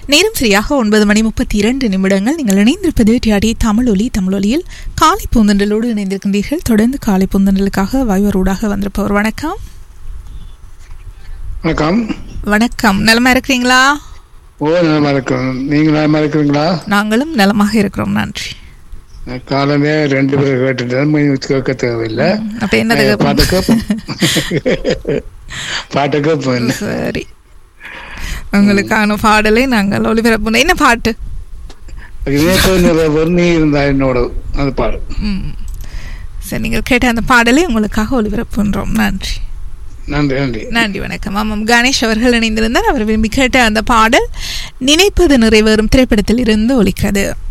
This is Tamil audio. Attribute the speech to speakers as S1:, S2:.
S1: நேரம் சரியாக ஒன்பது மணி முப்பத்தி இரண்டு நிமிடங்கள் நீங்கள் இணைந்திருப்பது டிஆடி தமிழொலி தமிழொலியில் காலை பூந்தண்டலோடு இணைந்திருக்கின்றீர்கள் தொடர்ந்து காலை பூந்தண்டலுக்காக வாய்வரூடாக வந்திருப்பவர் வணக்கம்
S2: வணக்கம்
S1: வணக்கம் நலமா இருக்கிறீங்களா
S2: ஓ நலமா இருக்கிறோம் நீங்க நலமா இருக்கிறீங்களா
S1: நாங்களும் நலமாக இருக்கிறோம் நன்றி
S2: காலமே ரெண்டு பேரும் கேட்டுட்டு கேட்க தேவையில்லை
S1: அப்ப என்னது
S2: பாட்டு கேட்போம் பாட்டு கேட்போம் என்ன
S1: சரி உங்களுக்கான பாடலை நாங்கள் ஒளிபரப்பு என்ன பாட்டு
S2: நேற்று நிறைவேறு நீ இருந்தா என்னோட அது பாடு
S1: ம். சரி நீங்கள் கேட்ட அந்த பாடலை உங்களுக்காக ஒளிபரப்புன்றோம் நன்றி
S2: நன்றி நன்றி
S1: நன்றி வணக்கம் ஆமாம் கணேஷ் அவர்கள் இணைந்திருந்தார் அவர் விரும்பி கேட்ட அந்த பாடல் நினைப்பது நிறைவேறும் திரைப்படத்தில் இருந்து ஒலிக்கிறது